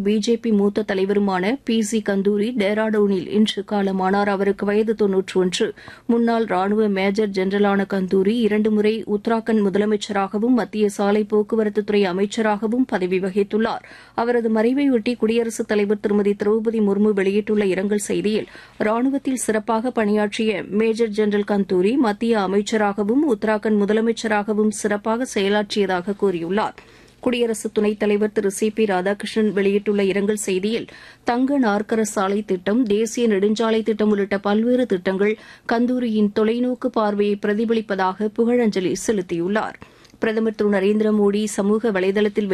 BJP மூத்த தலைவருமான B C Kandoori டேராடூனில் இன்று காலமானார் அவருக்கு வயது தொன்னூற்று ஒன்று முன்னாள் ராணுவ மேஜர் ஜெனரலான கந்தூரி இரண்டு முறை உத்தராகண்ட் முதலமைச்சராகவும் மத்திய சாலை போக்குவரத்துத்துறை அமைச்சராகவும் பதவி வகித்துள்ளார் அவரது மறைவையொட்டி குடியரசுத் தலைவர் திருமதி திரௌபதி முர்மு வெளியிட்டுள்ள இரங்கல் செய்தியில் ராணுவத்தில் சிறப்பாக பணியாற்றிய மேஜர் ஜெனரல் கந்தூரி மத்திய அமைச்சராகவும் உத்தராகண்ட் முதலமைச்சராகவும் சிறப்பாக செயலாற்றியதாக கூறியுள்ளார் குடியரசு துணைத் தலைவர் திரு சி பி ராதாகிருஷ்ணன் வெளியிட்டுள்ள இரங்கல் செய்தியில் தங்க நாற்கர சாலை திட்டம் தேசிய நெடுஞ்சாலை திட்டம் உள்ளிட்ட பல்வேறு திட்டங்கள் கந்தூரியின் தொலைநோக்கு பார்வையை பிரதிபலிப்பதாக புகழஞ்சலி செலுத்தியுள்ளார் பிரதமர் திரு நரேந்திர மோடி சமூக வலைதளத்தில்